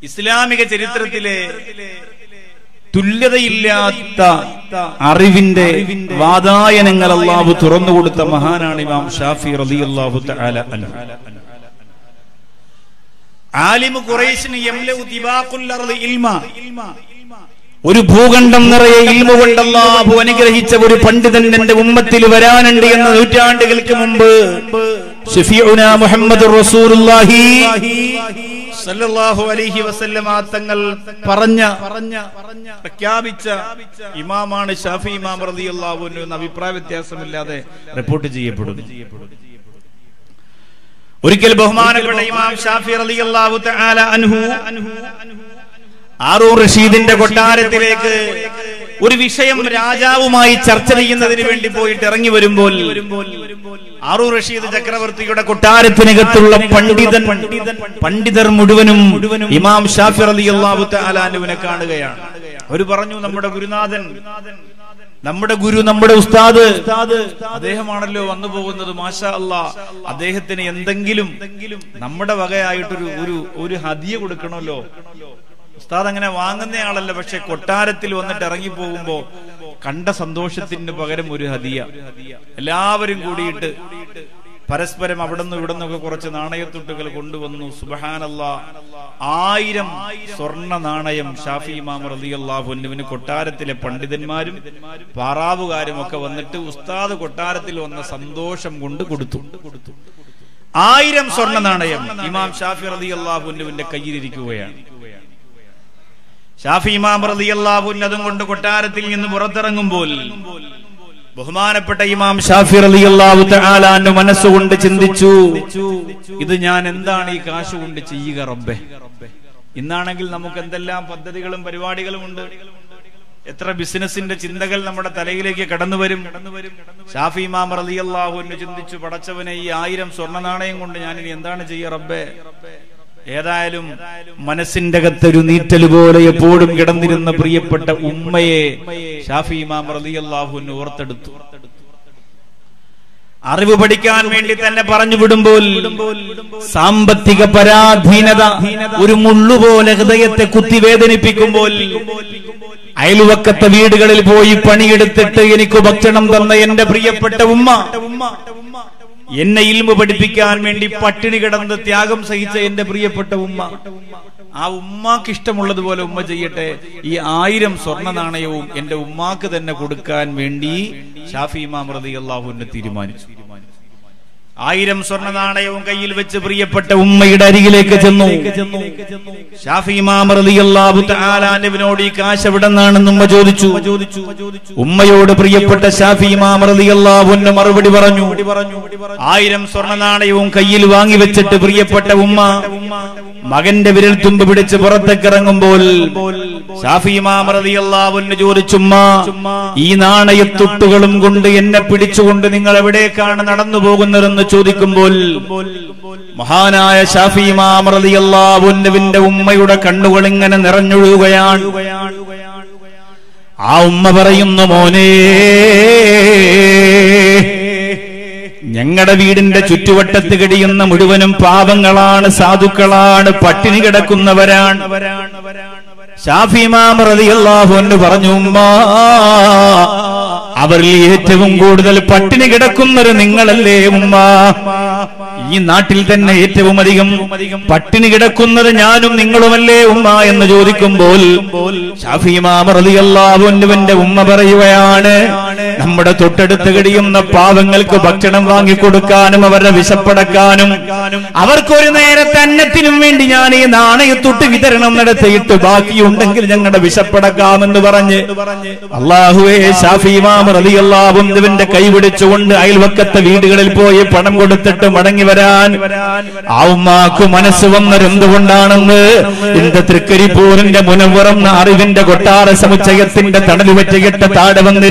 ഇസ്ലാമിക ചരിത്രത്തിലെ തുല്യതയില്ലാത്ത അറിവിന്റെ വാതായനങ്ങൾ അള്ളാഹു തുറന്നുകൊടുത്ത മഹാനാണ് ഇമാം ഷാഫി റലി അള്ളാഹു ആലിമു ഖുറൈശിന് യംലഉ തിബാഖുൽ അർളി ഇൽമ ഒരു ഭൂഖണ്ഡം നിറയെ ഇൽമ കൊണ്ട് അല്ലാഹു അനുഗ്രഹിച്ച ഒരു പണ്ഡിതൻ എന്റെ ഉമ്മത്തിൽ വരാനുണ്ട് എന്ന നൂറ്റാണ്ടുകൾക്ക് മുമ്പ് ഷഫീഉന മുഹമ്മദ് റസൂലുള്ളാഹി സല്ലല്ലാഹു അലൈഹി വസല്ലമ തങ്ങൾ പറഞ്ഞ പ്രഖ്യാപിച്ച ഇമാമാണ് ഷാഫി ഇമാം റളിയല്ലാഹു അൻഹു എന്ന അഭിപ്രായ വ്യത്യാസമില്ലാതെ റിപ്പോർട്ട് ചെയ്യപ്പെടുന്നു ഒരിക്കൽ ബഹുമാനപ്പെട്ട ഇമാം ഷാഫി റളിയല്ലാഹു തആല അൻഹു ആറൂർ റഷീദിന്റെ കൊട്ടാരത്തിലേക്ക് ഒരു വിഷയം രാജാവുമായി ചർച്ച ചെയ്യുന്നതിന് വേണ്ടി പോയിട്ട് ഇറങ്ങി വരുമ്പോൾ ആറൂർ റഷീദ് ചക്രവർത്തിയുടെ കൊട്ടാരത്തിനകത്തുള്ള പണ്ഡിതൻ പണ്ഡിതർ മുഴുവനും ഇമാം ഷാഫി അലി അള്ളാഹു അലാനുവിനെ കാണുകയാണ് അവർ പറഞ്ഞു നമ്മുടെ ഗുരുനാഥൻ നമ്മുടെ ഗുരു നമ്മുടെ ഉസ്താദ് അദ്ദേഹമാണല്ലോ വന്നു പോകുന്നത് മാഷാ അല്ലാ അദ്ദേഹത്തിന് എന്തെങ്കിലും നമ്മുടെ വകയായിട്ടൊരു ഒരു ഒരു ഹദിയ കൊടുക്കണമല്ലോ ഉസ്താദ് അങ്ങനെ വാങ്ങുന്നയാളല്ല പക്ഷെ കൊട്ടാരത്തിൽ വന്നിട്ട് ഇറങ്ങി പോകുമ്പോ കണ്ട സന്തോഷത്തിന് പകരം ഒരു ഹദിയ എല്ലാവരും കൂടിയിട്ട് പരസ്പരം അവിടെ നിന്ന് ഇവിടെ നിന്നൊക്കെ കുറച്ച് നാണയത്തുട്ടുകൾ കൊണ്ടുവന്നു സുബഹാനല്ല ആയിരം സ്വർണ്ണ നാണയം ഷാഫി ഇമാം റളിയല്ലാഹുവിന് കൊട്ടാരത്തിലെ പണ്ഡിതന്മാരും പാറാവുകാരും ഒക്കെ വന്നിട്ട് ഉസ്താദ് കൊട്ടാരത്തിൽ വന്ന സന്തോഷം കൊണ്ട് കൊടുത്തു ആയിരം സ്വർണ്ണ നാണയം ഇമാം ഷാഫി റളിയല്ലാഹുവിന്റെ കയ്യിലിരിക്കുകയാണ് ഷാഫി ഇമാം റളിയല്ലാഹുവിന് അതും കൊണ്ട് കൊട്ടാരത്തിൽ നിന്ന് പുറത്തിറങ്ങുമ്പോൾ ബഹുമാനപ്പെട്ട ഇമാം ഷാഫി റളിയല്ലാഹു തആലാന്റെ മനസ്സുകൊണ്ട് ചിന്തിച്ചു ഇത് ഞാൻ എന്താണ് ഈ കാശ് കൊണ്ട് ചെയ്യുക റബ്ബെ ഇന്നാണെങ്കിൽ നമുക്ക് എന്തെല്ലാം പദ്ധതികളും പരിപാടികളും ഉണ്ട് എത്ര ബിസിനസിന്റെ ചിന്തകൾ നമ്മുടെ തലയിലേക്ക് കടന്നു വരും ഷാഫി ഇമാം റളിയല്ലാഹു അൻഹു ചിന്തിച്ചു പടച്ചവനെ ഈ ആയിരം സ്വർണ്ണ നാണയം കൊണ്ട് ഞാൻ ഇനി എന്താണ് ചെയ്യുക റബ്ബെ ഏതായാലും മനസ്സിന്റെ അകത്തൊരു നീറ്റൽ പോലെ എപ്പോഴും കിടന്നിരുന്ന പ്രിയപ്പെട്ട ഉമ്മയെ ഷാഫി ഇമാം റളിയല്ലാഹുവിന് ഓർത്തെടുത്തു അറിവ് പഠിക്കാൻ വേണ്ടി തന്നെ പറഞ്ഞു വിടുമ്പോൾ സാമ്പത്തിക പരാധീനത ഒരു മുള്ളുപോലെ ഹൃദയത്തെ കുത്തി വേദനിപ്പിക്കുമ്പോൾ അയൽവക്കത്തെ വീടുകളിൽ പോയി പണിയെടുത്തിട്ട് എനിക്ക് ഭക്ഷണം തന്ന എന്റെ പ്രിയപ്പെട്ട ഉമ്മ എന്നെ ഇൽമ പഠിപ്പിക്കാൻ വേണ്ടി പട്ടിണി കിടന്ന് ത്യാഗം സഹിച്ച എന്റെ പ്രിയപ്പെട്ട ഉമ്മ ആ ഉമ്മാക്ക് ഇഷ്ടമുള്ളതുപോലെ ഉമ്മ ചെയ്യട്ടെ ഈ ആയിരം സ്വർണ്ണ നാണയവും എന്റെ ഉമ്മാക്ക് തന്നെ കൊടുക്കാൻ വേണ്ടി ഷാഫി ഇമാം റതി അള്ളാഹുവിനെ തീരുമാനിച്ചു ആയിരം സ്വർണ്ണ നാണയവും കയ്യിൽ വെച്ച് പ്രിയപ്പെട്ട ഉമ്മയുടെ അരികിലേക്ക് ചെന്നു ഷാഫി ഇമാം റളിയല്ലാഹു തആല അൻഹുവിനോട് ഈ കാശ് എവിടെ നിന്നാണെന്ന് ഉമ്മ ചോദിച്ചു ഉമ്മയോട് പ്രിയപ്പെട്ട ഷാഫി ഇമാം റളിയല്ലാഹു അൻഹു മറുപടി പറഞ്ഞു ആയിരം സ്വർണ്ണ നാണയവും കയ്യിൽ വാങ്ങി വെച്ചിട്ട് പ്രിയപ്പെട്ട ഉമ്മ മകന്റെ വിരൽ തുമ്പ് പിടിച്ച് പുറത്തേക്ക് ഇറങ്ങുമ്പോൾ ഷാഫി ഇമാം റളിയല്ലാഹു അൻഹു ചോദിച്ചുമ്മ ഈ നാണയത്തുട്ടുകളും കൊണ്ട് എന്നെ പിടിച്ചുകൊണ്ട് നിങ്ങൾ എവിടേക്കാണ് നടന്നു പോകുന്നതെന്ന് ചോദിക്കുമ്പോൾ മഹാനായ ഷാഫി ഇമാം റളിയല്ലാഹു അൻഹുവിന്റെ ഉമ്മയുടെ കണ്ണുകൾ ഇങ്ങനെ നിറഞ്ഞൊഴുകുകയാണ് ആ ഉമ്മ പറയുന്നു മോനേ ഞങ്ങളുടെ വീടിന്റെ ചുറ്റുവട്ടത്ത് കഴിയുന്ന മുഴുവനും പാപങ്ങളാണ് സാധുക്കളാണ് പട്ടിണി കിടക്കുന്നവരാണ് ഷാഫിമാം റളിയല്ലാഹു അൻഹു പറഞ്ഞു ഉമ്മ അവരിൽ ഏറ്റവും കൂടുതൽ പട്ടിണി കിടക്കുന്നൊരു നിങ്ങളല്ലേ ഉമ്മ ഈ നാട്ടിൽ തന്നെ ഏറ്റവും അധികം പട്ടിണി കിടക്കുന്നത് ഞാനും നിങ്ങളുമല്ലേ ഉമ്മ എന്ന് ചോദിക്കുമ്പോൾ ഷാഫിമാം റളിയല്ലാഹു അൻഹുവിന്റെ ഉമ്മ പറയുകയാണ് നമ്മുടെ തൊട്ടടുത്ത് കഴിയുന്ന പാവങ്ങൾക്ക് ഭക്ഷണം വാങ്ങിക്കൊടുക്കാനും അവരുടെ വിശപ്പടക്കാനും അവർക്കൊരു നേരത്തെ അന്നത്തിനും വേണ്ടി ഞാൻ ഈ നാണയത്തൊട്ട് വിതരണം നടത്തിയിട്ട് ബാക്കിയുണ്ടെങ്കിൽ ഞങ്ങളുടെ വിശപ്പടക്കാമെന്ന് പറഞ്ഞ് അള്ളാഹുവേ ഷാഫിമാം റളിയല്ലാഹുവിന്റെ കൈ പിടിച്ചുകൊണ്ട് അയൽവക്കത്തെ വീടുകളിൽ പോയി പണം കൊടുത്തിട്ട് മടങ്ങി വരാൻ ആ ഉമ്മാക്ക് മനസ്സ് വന്നത് എന്തുകൊണ്ടാണെന്ന് എന്റെ തൃക്കരിപ്പൂരിന്റെ മുനവുറന്ന അറിവിന്റെ കൊട്ടാര സമുച്ചയത്തിന്റെ തണല് പറ്റിയിട്ട് താഴെ വന്നിരുന്ന്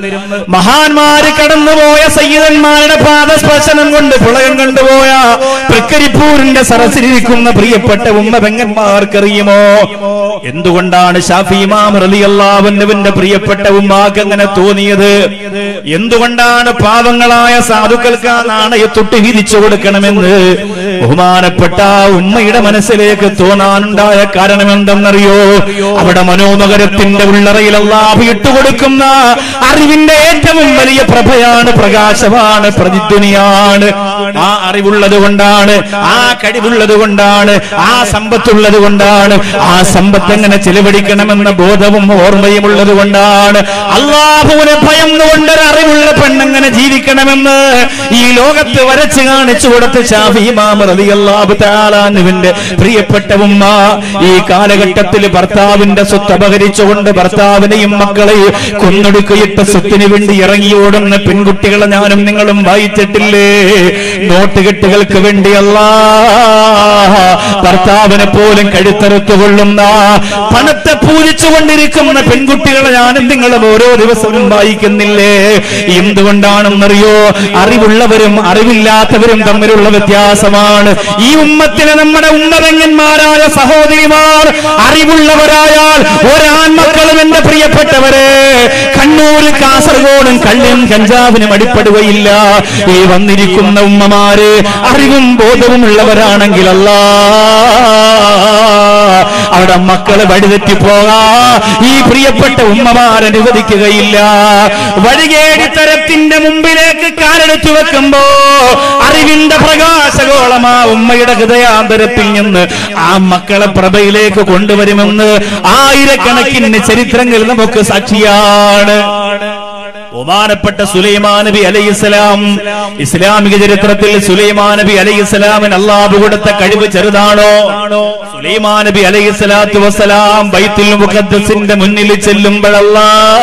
മഹാന്മാര് കടന്നുപോയ സയ്യിദന്മാരുടെ പാദസ്പർശനം കൊണ്ട് പുളകം കണ്ടുപോയ തൃക്കരിപ്പൂരിന്റെ സരസിലിരിക്കുന്ന പ്രിയപ്പെട്ട ഉമ്മ പെങ്ങന്മാർക്കറിയുമോ എന്തുകൊണ്ടാണ് ഷാഫി ഇമാം റളിയല്ലാഹുവിന്റെ പ്രിയപ്പെട്ട ഉമ്മാക്ക് അങ്ങനെ തോന്നിയത് എന്തുകൊണ്ടാണ് പാവങ്ങളായ സാധുക്കൾക്ക് ആ നാണയത്തൊട്ട് വിരിച്ചു കൊടുക്കണമെന്ന് ബഹുമാനപ്പെട്ട ആ ഉമ്മയുടെ മനസ്സിലേക്ക് തോന്നാനുണ്ടായ കാരണം എന്തെന്നറിയോ അവിടെ മനോനഗരത്തിന്റെ ഉള്ളറയിൽ അള്ളാഹു ഇട്ടുകൊടുക്കുന്ന അറിവിന്റെ ഏറ്റവും വലിയ പ്രഭയാണ് പ്രകാശമാണ് പ്രതിധ്വനിയാണ് ആ അറിവുള്ളത് കൊണ്ടാണ് ആ കഴിവുള്ളത് കൊണ്ടാണ് ആ സമ്പത്തുള്ളത് കൊണ്ടാണ് ആ സമ്പത്ത് എങ്ങനെ ചെലവഴിക്കണമെന്ന ബോധവും ഓർമ്മയും ഉള്ളത് കൊണ്ടാണ് അള്ളാഹുവിനെ ഭയന്നുകൊണ്ട് ഒരു അറിവുള്ള പെണ്ണെങ്ങനെ ജീവിക്കണമെന്ന് ഈ ലോകത്ത് വരച്ച് കാണിച്ചു കൊടുത്ത ഷാഫിമാറിയാബുവിന്റെ പ്രിയപ്പെട്ട ഉമ്മ ഈ കാലഘട്ടത്തിൽ ഭർത്താവിന്റെ സ്വത്ത് അപഹരിച്ചുകൊണ്ട് ഭർത്താവിനെയും മക്കളെയും കൊന്നൊടുക്കയിട്ട സ്വത്തിന് വേണ്ടി ഇറങ്ങിയോടുന്ന പെൺകുട്ടികളെ ഞാനും നിങ്ങളും വായിച്ചിട്ടില്ലേ നോട്ടുകെട്ടുകൾക്ക് വേണ്ടിയല്ല ഭർത്താവിനെ പോലും കഴുത്തറുത്തു കൊള്ളുന്ന പണത്തെ പൂജിച്ചുകൊണ്ടിരിക്കുന്ന പെൺകുട്ടികളെ ഞാനും നിങ്ങളും ഓരോ ദിവസവും വായിക്കുന്നില്ലേ എന്തുകൊണ്ടാണെന്നറിയോ അറിവുള്ളവരും അറിവില്ലാത്തവരും തമ്മിലുള്ള വ്യത്യാസമാണ് ഈ ഉമ്മത്തിലെ നമ്മുടെ ഉന്നതങ്ങന്മാരായ സഹോദരിമാർ അറിവുള്ളവരായാൽ ഒരാൺമക്കളും എന്റെ പ്രിയപ്പെട്ടവരെ കണ്ണൂര് കാസർഗോഡും കള്ളിനും കഞ്ചാവിനും അടിപ്പെടുകയില്ല ഈ വന്നിരിക്കുന്ന ഉമ്മമാര് അറിവും ബോധവും ഉള്ളവരാണെങ്കിലല്ല അവിടെ മക്കള് വഴിതെറ്റി പോകാ ഈ പ്രിയപ്പെട്ട ഉമ്മമാർ അനുവദിക്കുകയില്ല വഴികേടിത്തരത്തിന്റെ മുമ്പിലേക്ക് കാലെടുത്തു വെക്കുമ്പോ അറിവിന്റെ പ്രകാശഗോളം ആ ഉമ്മയുടെ ഹൃദയാന്തരത്തിൽ നിന്ന് ആ മക്കളെ പ്രഭയിലേക്ക് കൊണ്ടുവരുമെന്ന് ആയിരക്കണക്കിന് ചരിത്രങ്ങൾ നമുക്ക് സാക്ഷിയാണ് ബഹുമാനപ്പെട്ട സുലൈമാൻ നബി അലൈഹിസ്സലാം ഇസ്ലാമിക ചരിത്രത്തിൽ സുലൈമാൻ നബി അലൈഹിസ്സലാമിന് അള്ളാഹു കൊടുത്ത കഴിവ് ചെറുതാണോ സുലൈമാൻ നബി അലൈഹിസ്സലാത്തു വസ്സലാം ബൈത്തുൽ മുഖദ്ദസിന്റെ മുന്നിൽ ചെല്ലുമ്പോഴല്ലാ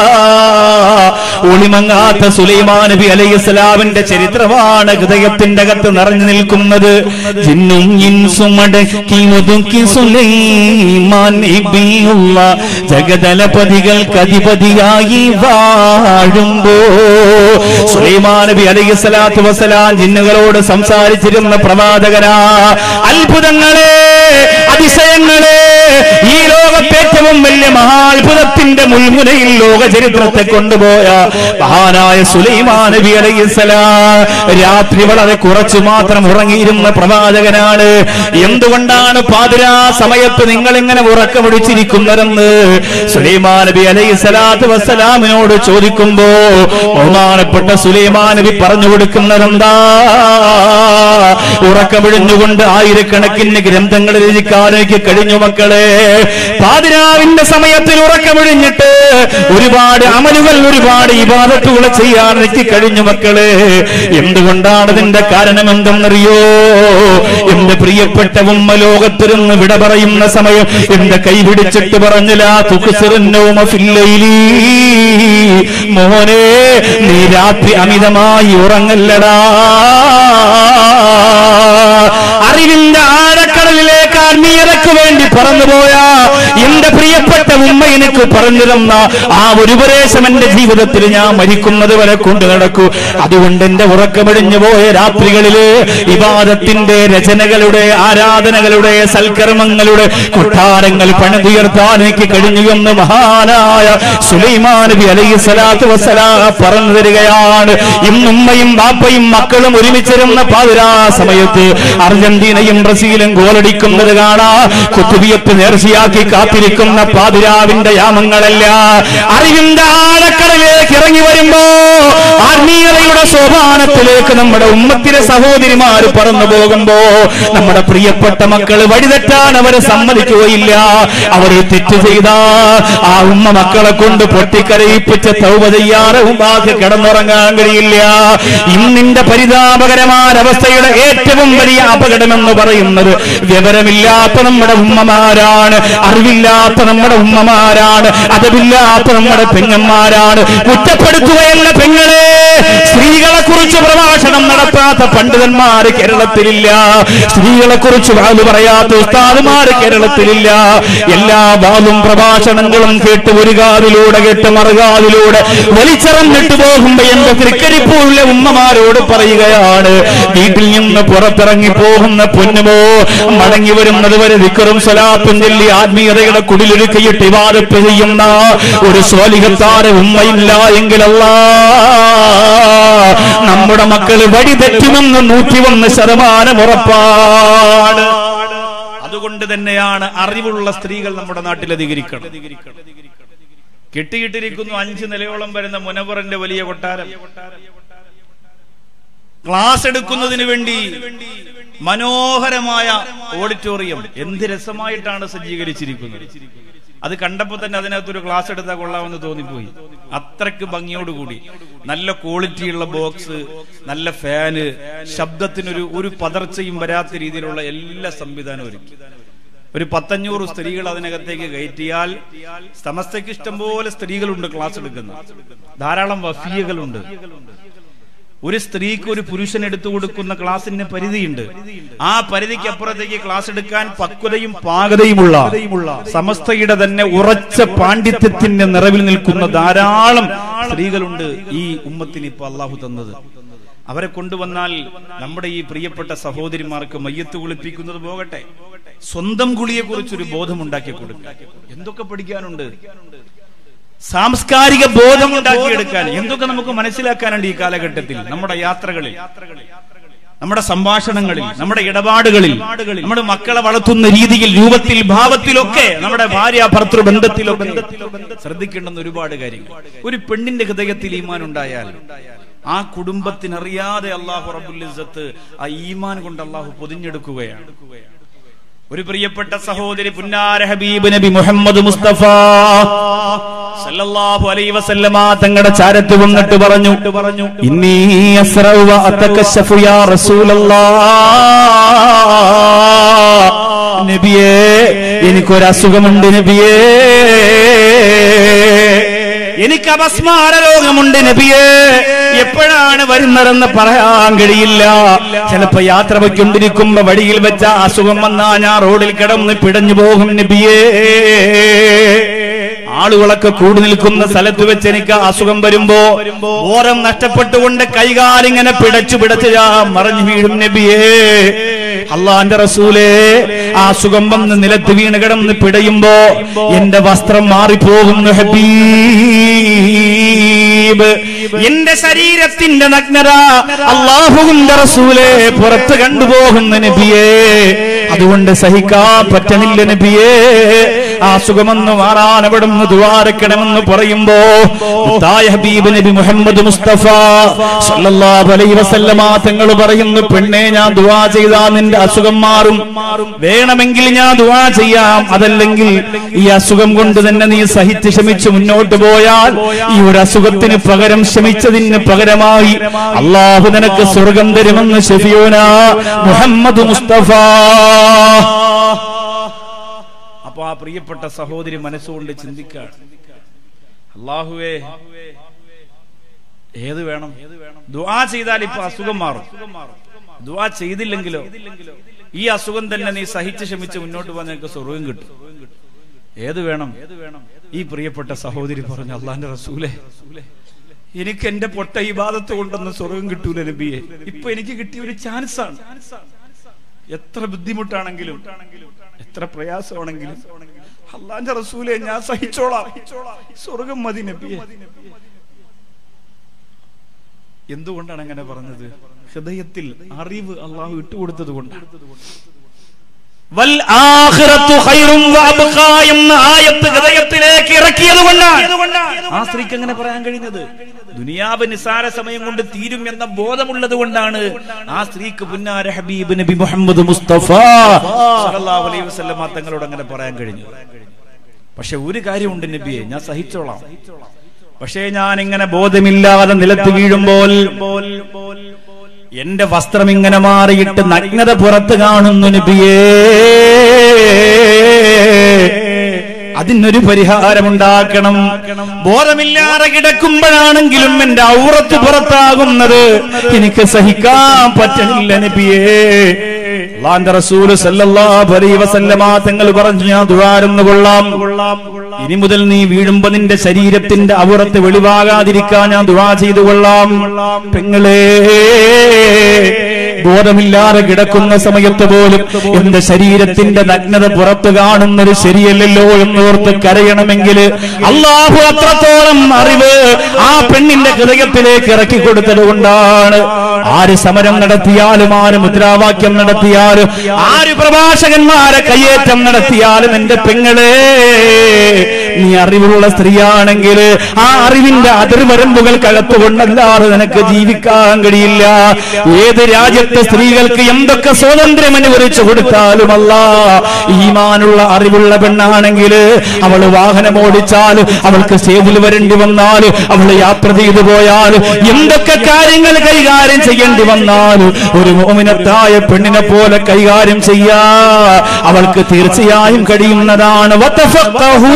ഒളിമങ്ങാത്ത സുലൈമാൻ നബി അലൈഹിസ്സലാമിന്റെ ചരിത്രമാണ് ഹൃദയത്തിന്റെ അകത്ത് നിറഞ്ഞു നിൽക്കുന്നത് ജിന്നും ഇൻസും അടക്കി ഒതുക്കി സുലൈമാൻ നബിയുള്ള ജഗതലപതികൾക്ക് അധിപതിയായി വാഴുമ്പോ സുലൈമാൻ നബി അലൈഹി സ്വലാത്തു വസ്സലാം ജിന്നുകളോട് സംസാരിച്ചിരുന്ന പ്രവാചകനാ അത്ഭുതങ്ങളെ അതിശയങ്ങളെ ഈ ലോകത്തെ ഏറ്റവും വലിയ മഹാത്ഭുതത്തിന്റെ മുൾമുനയിൽ ലോക ചരിത്രത്തെ കൊണ്ടുപോയ മഹാനായ സുലൈമാൻ നബി അലൈഹിസ്സലാം രാത്രി വളരെ കുറച്ചു മാത്രം ഉറങ്ങിയിരുന്ന പ്രവാചകനാണ് എന്തുകൊണ്ടാണ് പാതിരാ സമയത്ത് നിങ്ങൾ ഇങ്ങനെ ഉറക്കമൊടിച്ചിരിക്കുന്നതെന്ന് സുലൈമാൻ നബി അലൈഹി സ്വലാത്തു വസ്സലാമിനോട് ചോദിക്കുമ്പോ ബഹുമാനപ്പെട്ട സുലൈമാൻ നബി പറഞ്ഞു കൊടുക്കുന്നതെന്താ ഉറക്കമിഴിഞ്ഞുകൊണ്ട് ആയിരക്കണക്കിന് ഗ്രന്ഥങ്ങൾ രചിക്കാനേക്ക് കഴിഞ്ഞു മക്കളെ പാതിരാവിന്റെ സമയത്തിൽ ഉറക്കമിഴിഞ്ഞിട്ട് ഒരുപാട് അമലുകൾ ഒരുപാട് ഇബാദത്തുകൾ ചെയ്യാൻ എനിക്ക് കഴിഞ്ഞു മക്കളെ എന്തുകൊണ്ടാണ് ഇതിന്റെ കാരണം എന്തെന്നറിയോ എന്റെ പ്രിയപ്പെട്ട ഉമ്മ ലോകത്തിരുന്ന് വിട പറയുന്ന സമയം എന്റെ കൈ പിടിച്ചിട്ട് പറഞ്ഞില്ല തുക്കുസിറുന്നോമ ഫില്ലയിലീ മോനെ നീ രാത്രി അമിതമായി ഉറങ്ങല്ലടാ അറിവിന്റെ ആഴക്കടലിലേക്ക് ആത്മീയതയ്ക്ക് വേണ്ടി പറന്നുപോയ എന്റെ പ്രിയപ്പെട്ട ഉമ്മ എനിക്ക് പറഞ്ഞു തന്ന ആ ഒരു ഉപദേശം എന്റെ ജീവിതത്തിൽ ഞാൻ മരിക്കുന്നത് വരെ കൊണ്ടു നടക്കൂ അതുകൊണ്ട് എന്റെ ഉറക്കമിടിഞ്ഞു പോയ രാത്രികളില് വിവാദത്തിന്റെ രചനകളുടെ ആരാധനകളുടെ സൽക്കർമ്മങ്ങളുടെ കൊട്ടാരങ്ങൾ പണിതുയർത്താൻ എനിക്ക് കഴിഞ്ഞു എന്ന് മഹാനായ സുലൈമാൻ നബി അലൈഹി സ്വലാത്തു വസ്സലാ പറഞ്ഞു തരികയാണ് ഇന്ന് ഉമ്മയും ബാപ്പയും മക്കളും ഒരുമിച്ചിരുന്ന പാതിരാ സമയത്ത് അർജന്റീനയും ബ്രസീലും ഗോളടിക്കുന്നത് കാണാ കുത്തുവിയത്ത് നേർച്ചയാക്കി കാത്തിരിക്കുന്ന പാതിരാവിന്റെ യാമങ്ങളല്ല അറിവിന്റെ ആഴക്കടലിലേക്ക് ഇറങ്ങി വരുമ്പോ ആത്മീയതയുടെ സോപാനത്തിലേക്ക് നമ്മുടെ ഉമ്മത്തിലെ സഹോദരിമാര് പറന്നു പോകുമ്പോ നമ്മുടെ പ്രിയപ്പെട്ട മക്കൾ വഴിതെറ്റാൻ അവരെ സമ്മതിക്കുകയില്ല അവര് തെറ്റ് ചെയ്ത ആ ഉമ്മ മക്കളെ കൊണ്ട് പൊട്ടിക്കരയിപ്പിച്ച് തൗപ ചെയ്യാറ് ഉമ്മാക്ക് കിടന്നുറങ്ങാൻ കഴിയില്ല ഇന്നിന്റെ പരിതാപകരമായ അവസ്ഥയുടെ ഏറ്റവും വലിയ അപകടമെന്ന് പറയുന്നത് വിവരമില്ല ഇല്ലാത്ത നമ്മുടെ ഉമ്മമാരാണ് അറിവില്ലാത്ത നമ്മുടെ ഉമ്മമാരാണ് അതവില്ലാത്ത നമ്മുടെ പെങ്ങന്മാരാണ് കുറ്റപ്പെടുത്തുകയല്ല പെങ്ങളെ സ്ത്രീകളെ കുറിച്ച് പ്രഭാഷണം നടത്താത്ത പണ്ഡിതന്മാര് കേരളത്തിലില്ല സ്ത്രീകളെ കുറിച്ച് വാല് പറയാത്ത ഉസ്താദുമാര് കേരളത്തിലില്ല എല്ലാ വാലും പ്രഭാഷണങ്ങളും കേട്ട് ഒരു കാതിലൂടെ കേട്ട് മറുകാതിലൂടെ വലിച്ചെറിഞ്ഞിട്ട് പോകുമ്പോ എന്റെ തൃക്കരിപ്പുള്ള ഉമ്മമാരോട് പറയുകയാണ് വീട്ടിൽ നിന്ന് പുറത്തിറങ്ങി പോകുന്ന പൊന്നുമോ മടങ്ങി വരുന്നത് വരെ വിക്കറും സ്വലാത്തും ചൊല്ലി ആത്മീയതയുടെ കുടിലൊരുക്കിയിട്ട് ഇവാദത്ത് ചെയ്യുന്ന ഒരു സ്വാലികത്താര ഉമ്മയില്ല എങ്കിലല്ല നമ്മുടെ മക്കൾ വഴി തെറ്റുമെന്ന് നൂറ്റിയൊന്ന് ശതമാനം ഉറപ്പാണ് അതുകൊണ്ട് തന്നെയാണ് അറിവുള്ള സ്ത്രീകൾ നമ്മുടെ നാട്ടിൽ അധികരിക്കണം കെട്ടിയിട്ടിരിക്കുന്നു അഞ്ച് നിലയോളം വരുന്ന മുനവറിന്റെ വലിയ കൊട്ടാരം ക്ലാസ് എടുക്കുന്നതിന് വേണ്ടി മനോഹരമായ ഓഡിറ്റോറിയം എന്ത് രസമായിട്ടാണ് സജ്ജീകരിച്ചിരിക്കുന്നത് അത് കണ്ടപ്പോൾ തന്നെ അതിനകത്തൊരു ക്ലാസ് എടുത്താൽ കൊള്ളാമെന്ന് തോന്നിപ്പോയി അത്രക്ക് ഭംഗിയോടുകൂടി നല്ല ക്വാളിറ്റിയുള്ള ബോക്സ് നല്ല ഫാന് ശബ്ദത്തിനൊരു ഒരു പതർച്ചയും വരാത്ത രീതിയിലുള്ള എല്ലാ സംവിധാനവും ഒരുക്കി ഒരു പത്തഞ്ഞൂറ് സ്ത്രീകൾ അതിനകത്തേക്ക് കയറ്റിയാൽ സമസ്തയ്ക്ക് ഇഷ്ടംപോലെ സ്ത്രീകളുണ്ട് ക്ലാസ് എടുക്കുന്ന ധാരാളം വഫിയകളുണ്ട് ഒരു സ്ത്രീക്ക് ഒരു പുരുഷൻ എടുത്തു കൊടുക്കുന്ന ക്ലാസിന് പരിധിയുണ്ട് ആ പരിധിക്ക് അപ്പുറത്തേക്ക് ക്ലാസ് എടുക്കാൻ പക്വതയും പാകതയുമുള്ള സമസ്തയുടെ തന്നെ ഉറച്ച പാണ്ഡിത്യത്തിന്റെ നിറവിൽ നിൽക്കുന്ന ധാരാളം സ്ത്രീകളുണ്ട് ഈ ഉമ്മത്തിന് ഇപ്പൊ അള്ളാഹു തന്നത് അവരെ കൊണ്ടുവന്നാൽ നമ്മുടെ ഈ പ്രിയപ്പെട്ട സഹോദരിമാർക്ക് മയ്യത്ത് കുളിപ്പിക്കുന്നത് പോകട്ടെ സ്വന്തം കുളിയെ കുറിച്ചൊരു ബോധമുണ്ടാക്കി കൊടുക്കുക എന്തൊക്കെ പഠിക്കാനുണ്ട് സാംസ്കാരിക ബോധം ഉണ്ടാക്കിയെടുക്കാൻ എന്തൊക്കെ നമുക്ക് മനസ്സിലാക്കാനുണ്ട് ഈ കാലഘട്ടത്തിൽ നമ്മുടെ യാത്രകളിൽ നമ്മുടെ സംഭാഷണങ്ങളിൽ നമ്മുടെ ഇടപാടുകളിൽ നമ്മുടെ മക്കളെ വളർത്തുന്ന രീതിയിൽ രൂപത്തിൽ ഭാവത്തിലൊക്കെ നമ്മുടെ ഭാര്യ ഭർത്തൃ ബന്ധത്തിലൊക്കെ ശ്രദ്ധിക്കേണ്ടുന്ന ഒരുപാട് കാര്യങ്ങൾ ഒരു പെണ്ണിന്റെ ഹൃദയത്തിൽ ഈമാൻ ഉണ്ടായാൽ ആ കുടുംബത്തിനറിയാതെ അള്ളാഹു റബുൽ ഇസ്സത്ത് ആ ഈമാൻ കൊണ്ട് അള്ളാഹു പൊതിഞ്ഞെടുക്കുകയാണ് ഒരു പ്രിയപ്പെട്ട സഹോദരി പുന്നാര ഹബീബ് നബി മുഹമ്മദ് മുസ്തഫ സല്ലല്ലാഹു അലൈഹി വസല്ലമ തങ്ങളുടെ ചാരത്ത് വന്നിട്ട് പറഞ്ഞു പറഞ്ഞു ഇന്നീ അസ്റഉ വ അതകശഫു യാ റസൂലല്ലാഹ് നബിയേ എനിക്കൊരു അസുഖമുണ്ട് നബിയേ എനിക്ക് അപസ്മാര രോഗമുണ്ട് നബിയേ എപ്പോഴാണ് വരുന്നതെന്ന് പറയാൻ കഴിയില്ല ചിലപ്പോ യാത്ര വയ്ക്കൊണ്ടിരിക്കുമ്പോ വഴിയിൽ വെച്ച അസുഖം വന്നാ ഞാൻ റോഡിൽ കിടന്ന് പിടഞ്ഞു പോകും നബിയേ ആളുകളൊക്കെ കൂടി നിൽക്കുന്ന സ്ഥലത്ത് വെച്ച് എനിക്ക് അസുഖം വരുമ്പോ ഓരം നഷ്ടപ്പെട്ടുകൊണ്ട് കൈകാലിങ്ങനെ പിടച്ചു പിടച്ച് ഞാൻ മറഞ്ഞു വീഴും നബിയേ അള്ളാന്റെ റസൂലേ ആ സുഖം വന്ന് നിലത്ത് വീണ് കിടന്ന് പിടയുമ്പോ എന്റെ വസ്ത്രം മാറിപ്പോകുന്നു ഹബീബ് എന്റെ ശരീരത്തിന്റെ നഗ്നത അള്ളാഹുവിന്റെ റസൂലെ പുറത്ത് കണ്ടുപോകുന്ന നബിയേ അതുകൊണ്ട് സഹിക്കാൻ പറ്റണില്ല നബിയേ ആ സുഖമെന്ന് മാറാൻ അവിടുന്ന് ദ്വാരക്കണമെന്ന് പറയുമ്പോ മുത്തായ ഹബീബ് നബി മുഹമ്മദ് മുസ്തഫ സല്ലല്ലാഹു അലൈഹി വസല്ലമ തങ്ങൾ പറയുന്നു പെണ്ണെ ഞാൻ ദുആ ചെയ്താൽ നിന്റെ അസുഖം മാറും വേണമെങ്കിൽ ഞാൻ ദുആ ചെയ്യാം അതല്ലെങ്കിൽ ഈ അസുഖം കൊണ്ട് തന്നെ നീ സഹിച്ച് ക്ഷമിച്ച് മുന്നോട്ട് പോയാൽ ഈ ഒരു അസുഖത്തിന് പകരം ക്ഷമിച്ചതിന് പകരമായി അള്ളാഹു നിനക്ക് സ്വർഗം തരുമെന്ന് ഷെഫിയോന മുഹമ്മദ് മുസ്തഫ അപ്പൊ ആ പ്രിയപ്പെട്ട സഹോദരി മനസ്സുകൊണ്ട് ചിന്തിക്കാണ് അള്ളാഹുവേ ഏത് വേണം ദുആ ചെയ്താൽ ഇപ്പൊ അസുഖം മാറും ദുആ ചെയ്തില്ലെങ്കിലോ ഈ അസുഖം തന്നെ നീ സഹിച്ച് ക്ഷമിച്ച് മുന്നോട്ട് പോകാൻ നിനക്ക് സ്വർഗം കിട്ടും ഏത് വേണം ഈ പ്രിയപ്പെട്ട സഹോദരി പറഞ്ഞു അള്ളാന്റെ റസൂലെ എനിക്ക് എന്റെ പൊട്ട ഈ ബാധത്ത് കൊണ്ടൊന്നും സ്വർഗം കിട്ടൂല നബിയെ ഇപ്പൊ എനിക്ക് കിട്ടിയ ഒരു ചാൻസ് ആണ് എത്ര ബുദ്ധിമുട്ടാണെങ്കിലും എത്ര പ്രയാസമാണെങ്കിലും അള്ളാന്റെ റസൂലെ ഞാൻ സഹിച്ചോളാം സ്വർഗം മതി നബിയെ എന്തുകൊണ്ടാണ് അങ്ങനെ പറഞ്ഞത് ഹൃദയത്തിൽ അറിവ് അള്ളാഹു ഇട്ടുകൊടുത്തത് കൊണ്ടാണ് വൽ ആഖിറത്തു ഖൈറും വഅബ്ഖാ എന്ന ആയത്ത് ഹൃദയത്തിലേക്ക് ഇറക്കിയത് കൊണ്ടാണ് ആ സ്ത്രീക്ക് അങ്ങനെ പറയാൻ കഴിഞ്ഞത് ദുനിയാവ് നിസാര സമയം കൊണ്ട് തീരും എന്ന ബോധമുള്ളത് കൊണ്ടാണ് ആ സ്ത്രീക്ക് പുന്നാര ഹബീബ് നബി മുഹമ്മദ് മുസ്തഫ സല്ലല്ലാഹു അലൈഹി വസല്ലമ തങ്ങളോട് അങ്ങനെ പറയാൻ കഴിഞ്ഞു പക്ഷെ ഒരു കാര്യമുണ്ട് നബിയെ ഞാൻ സഹിച്ചോളാം പക്ഷേ ഞാൻ ഇങ്ങനെ ബോധമില്ലാതെ നിലത്ത് വീഴുമ്പോൾ എന്റെ വസ്ത്രം ഇങ്ങനെ മാറിയിട്ട് നഗ്നത പുറത്ത് കാണുന്നു നബിയേ അതിനൊരു പരിഹാരമുണ്ടാക്കണം ബോധമില്ലാതെ കിടക്കുമ്പോഴാണെങ്കിലും എന്റെ ഔറത്ത് പുറത്താകുന്നത് എനിക്ക് സഹിക്കാൻ പറ്റണില്ല നബിയേ അള്ളാന്റെ റസൂല് സല്ലല്ലാഹു അലൈഹി വസല്ലമ തങ്ങൾ പറഞ്ഞു ഞാൻ ദുആരുന്നു കൊള്ളാം ഇനി മുതൽ നീ വീഴുമ്പോ നിന്റെ ശരീരത്തിന്റെ ഔറത്ത് വെളിവാകാതിരിക്കാൻ ഞാൻ ദുആ ചെയ്തു കൊള്ളാം പെങ്ങളേ ബോധമില്ലാതെ കിടക്കുന്ന സമയത്ത് പോലും എന്റെ ശരീരത്തിന്റെ നഗ്നത പുറത്തു കാണുന്നത് ശരിയല്ലല്ലോ എന്നോർത്ത് കരയണമെങ്കിൽ അള്ളാഹു അത്രത്തോളം അറിവ് ആ പെണ്ണിന്റെ ഹൃദയത്തിലേക്ക് ഇറക്കി കൊടുത്തത് കൊണ്ടാണ് ആര് സമരം നടത്തിയാലും ആര് മുദ്രാവാക്യം നടത്തിയാലും ആര് പ്രഭാഷകന്മാരെ കയ്യേറ്റം നടത്തിയാലും എന്റെ പെങ്ങളെ നീ അറിവുള്ള സ്ത്രീയാണെങ്കിൽ ആ അറിവിന്റെ അതിർവരമ്പുകൾക്കകത്തുകൊണ്ടല്ലാതെ നിനക്ക് ജീവിക്കാൻ കഴിയില്ല ഏത് രാജ്യത്തെ സ്ത്രീകൾക്ക് എന്തൊക്കെ സ്വാതന്ത്ര്യം അനുവദിച്ചു കൊടുത്താലുമല്ല ഈമാനുള്ള അറിവുള്ള പെണ്ണാണെങ്കിൽ അവൾ വാഹനം ഓടിച്ചാൽ അവൾക്ക് സ്റ്റേജിൽ വരേണ്ടി വന്നാൽ അവൾ യാത്ര ചെയ്തു പോയാൽ എന്തൊക്കെ കാര്യങ്ങൾ കൈകാര്യം ചെയ്യേണ്ടി വന്നാൽ ഒരു മോമിനത്തായ പെണ്ണിനെ പോലെ കൈകാര്യം ചെയ്യാ അവൾക്ക് തീർച്ചയായും കഴിയുന്നതാണ് വതഫഖഹൂ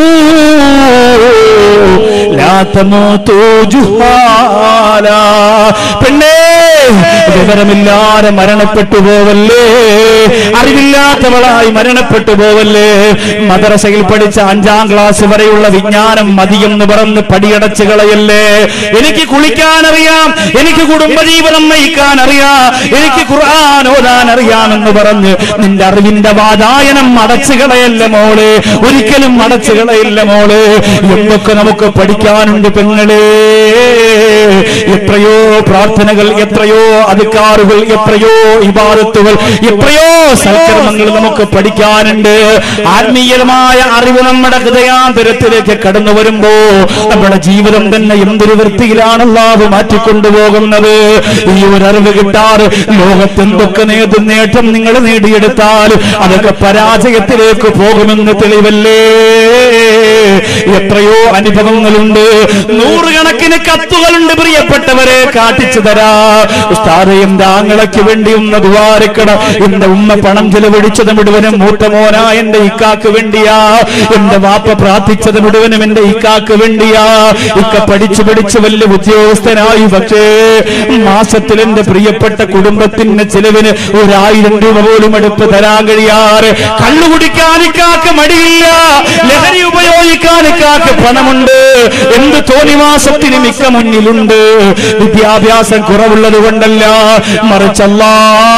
ലാ തമൂതു ജുഹാലാ പെണ്ണേ വിവരമില്ലാതെ മരണപ്പെട്ടു പോവല്ലേ അറിവില്ലാത്തവളായി മരണപ്പെട്ടു പോവല്ലേ മദ്രസയിൽ പഠിച്ച അഞ്ചാം ക്ലാസ് വരെയുള്ള വിജ്ഞാനം മതിയെന്ന് പറഞ്ഞ് പടിയടച്ചു കളയല്ലേ എനിക്ക് കുളിക്കാൻ അറിയാം എനിക്ക് കുടുംബജീവിതം നയിക്കാൻ അറിയാം എനിക്ക് ഖുർആൻ ഓതാൻ അറിയാമെന്ന് പറഞ്ഞ് നിന്റെ അറിവിന്റെ വാതായനം അടച്ചു കളയല്ല മോള് ഒരിക്കലും അടച്ചു കളയില്ല മോള് എന്തൊക്കെ നമുക്ക് പഠിക്കാനുണ്ട് പെങ്ങളെ എത്രയോ പ്രാർത്ഥനകൾ എത്രയോ അധികാറുകൾ എത്രയോ ഇബാദത്തുകൾ എത്രയോ സൽക്കർമ്മങ്ങൾ നമുക്ക് പഠിക്കാനുണ്ട് ആത്മീയമായ അറിവ് നമ്മുടെ ഹൃദയാന്തരത്തിലേക്ക് കടന്നു വരുമ്പോ നമ്മുടെ ജീവിതം തന്നെ എന്തൊരു വൃത്തിയിലാണ് അള്ളാഹു മാറ്റിക്കൊണ്ടുപോകുന്നത് ഈ ഒരു അറിവ് കിട്ടാറ് ലോകത്ത് എന്തൊക്കെ നേതൃ നേട്ടം നിങ്ങൾ നേടിയെടുത്താൽ അതൊക്കെ പരാജയത്തിലേക്ക് പോകുമെന്ന് തെളിവല്ലേ എത്രയോ അനുഭവങ്ങളുണ്ട് നൂറുകണക്കിന് കത്തുകളുണ്ട് പ്രിയപ്പെട്ടവരെ കാട്ടിച്ചു തരാ ഉസ്താദ് എന്റെ ആങ്ങളയ്ക്ക് വേണ്ടി ഒന്ന് ദ്വാരക്കണം എന്റെ ഉമ്മ പണം ചെലവഴിച്ചത് മുഴുവനും മൂത്ത മോനാ എന്റെ ഇക്കാക്ക് വേണ്ടിയാ എന്റെ വാപ്പ പ്രാർത്ഥിച്ചത് മുഴുവനും എന്റെ ഇക്കാക്ക് വേണ്ടിയാ ഇക്ക പഠിച്ചു പഠിച്ച് വലിയ ഉദ്യോഗസ്ഥനായി പക്ഷേ മാസത്തിൽ എന്റെ പ്രിയപ്പെട്ട കുടുംബത്തിന് ചെലവിന് ഒരായിരം രൂപ പോലും എടുപ്പ് തരാൻ കഴിയാറ് കള്ളു കുടിക്കാൻ ഇക്കാക്ക് മടിയില്ല ലഹരി ഉപയോഗിക്കാൻ ഇക്കാക്ക് പണമുണ്ട് എന്ത് തോന്നിവാസത്തിന് മിക്ക മുന്നിലുണ്ട് വിദ്യാഭ്യാസം കുറവുള്ളത് കൊണ്ടല്ല മറിച്ചല്ലാ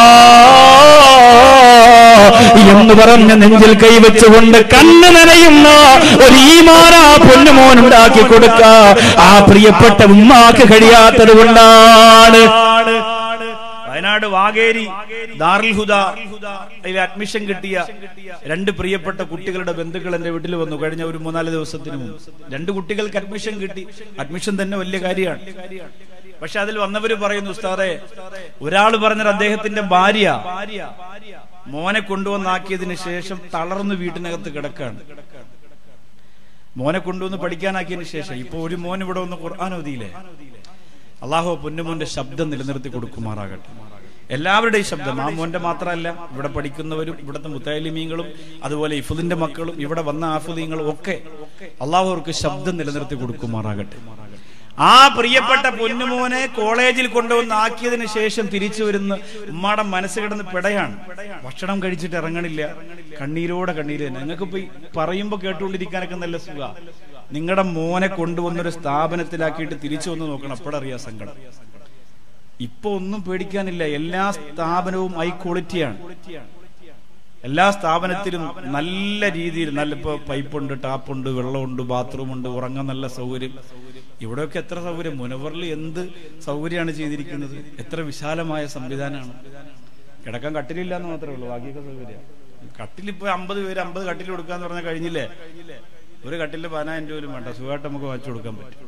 എന്ന് പറഞ്ഞ് നെഞ്ചിൽ കൈവച്ചുകൊണ്ട് കണ്ണ് നനയുന്ന ഒരു ഈമാന പൊന്നുമോൻ ഉണ്ടാക്കി കൊടുക്ക ആ പ്രിയപ്പെട്ട ഉമ്മാക്ക് കഴിയാത്തത് കൊണ്ടാണ് വയനാട് വാഗേരി ദാറുൽ ഹുദ അതിൽ അഡ്മിഷൻ കിട്ടിയ രണ്ട് പ്രിയപ്പെട്ട കുട്ടികളുടെ ബന്ധുക്കൾ എന്റെ വീട്ടിൽ വന്നു കഴിഞ്ഞ ഒരു മൂന്നാല് ദിവസത്തിന് മുമ്പ് രണ്ട് കുട്ടികൾക്ക് അഡ്മിഷൻ കിട്ടി അഡ്മിഷൻ തന്നെ വലിയ കാര്യമാണ് പക്ഷെ അതിൽ വന്നവര് പറയുന്നു ഉസ്താദെ ഒരാൾ പറഞ്ഞത് അദ്ദേഹത്തിന്റെ ഭാര്യ മോനെ കൊണ്ടുവന്നാക്കിയതിന് ശേഷം തളർന്ന് വീട്ടിനകത്ത് കിടക്കാണ് മോനെ കൊണ്ടുവന്ന് പഠിക്കാനാക്കിയതിന് ശേഷം ഇപ്പൊ ഒരു മോൻ ഇവിടെ വന്ന് ഖുർആൻ ഓതിയില്ലേ അള്ളാഹു പൊന്നുമോന്റെ ശബ്ദം നിലനിർത്തി കൊടുക്കുമാറാകട്ടെ എല്ലാവരുടെയും ശബ്ദം ആ മോന്റെ മാത്രമല്ല ഇവിടെ പഠിക്കുന്നവരും ഇവിടുത്തെ മുത്താലിമീങ്ങളും അതുപോലെ ഇഫുദിന്റെ മക്കളും ഇവിടെ വന്ന ആഫുദീങ്ങളും ഒക്കെ അള്ളാഹു അവർക്ക് ശബ്ദം നിലനിർത്തി കൊടുക്കുമാറാകട്ടെ ആ പ്രിയപ്പെട്ട പൊന്നുമോനെ കോളേജിൽ കൊണ്ടുവന്ന് ആക്കിയതിനു ശേഷം തിരിച്ചു വരുന്ന ഉമ്മാടെ മനസ്സ് കിടന്ന് പിടയാണ് ഭക്ഷണം കഴിച്ചിട്ട് ഇറങ്ങണില്ല കണ്ണീരോടെ കണ്ണീര് തന്നെ നിങ്ങൾക്ക് ഇപ്പൊ ഈ പറയുമ്പോ കേട്ടുകൊണ്ടിരിക്കാനൊക്കെ നല്ല സുഖ നിങ്ങളുടെ മോനെ കൊണ്ടുവന്നൊരു സ്ഥാപനത്തിലാക്കിയിട്ട് തിരിച്ചു വന്ന് നോക്കണം അപ്പോഴറിയാ സങ്കടം ഇപ്പൊ ഒന്നും പേടിക്കാനില്ല എല്ലാ സ്ഥാപനവും ഹൈ ക്വാളിറ്റിയാണ് എല്ലാ സ്ഥാപനത്തിലും നല്ല രീതിയിൽ നല്ല ഇപ്പൊ പൈപ്പുണ്ട് ടാപ്പുണ്ട് വെള്ളമുണ്ട് ബാത്റൂമുണ്ട് ഉറങ്ങാൻ നല്ല സൗകര്യം ഇവിടെയൊക്കെ എത്ര സൗകര്യം മുനവറിൽ എന്ത് സൗകര്യമാണ് ചെയ്തിരിക്കുന്നത് എത്ര വിശാലമായ സംവിധാനമാണ് കിടക്കാൻ കട്ടിലില്ല എന്ന് മാത്രമേ ഉള്ളൂ ബാക്കിയൊക്കെ സൗകര്യം കട്ടിലിപ്പോ അമ്പത് പേര് അമ്പത് കട്ടിൽ കൊടുക്കാന്ന് പറഞ്ഞാൽ കഴിഞ്ഞില്ലേ ഒരു കട്ടിലിൽ പതിനായിരം രൂപ പോലും വേണ്ട സുഖമായിട്ട് നമുക്ക് വാങ്ങിച്ചു കൊടുക്കാൻ പറ്റും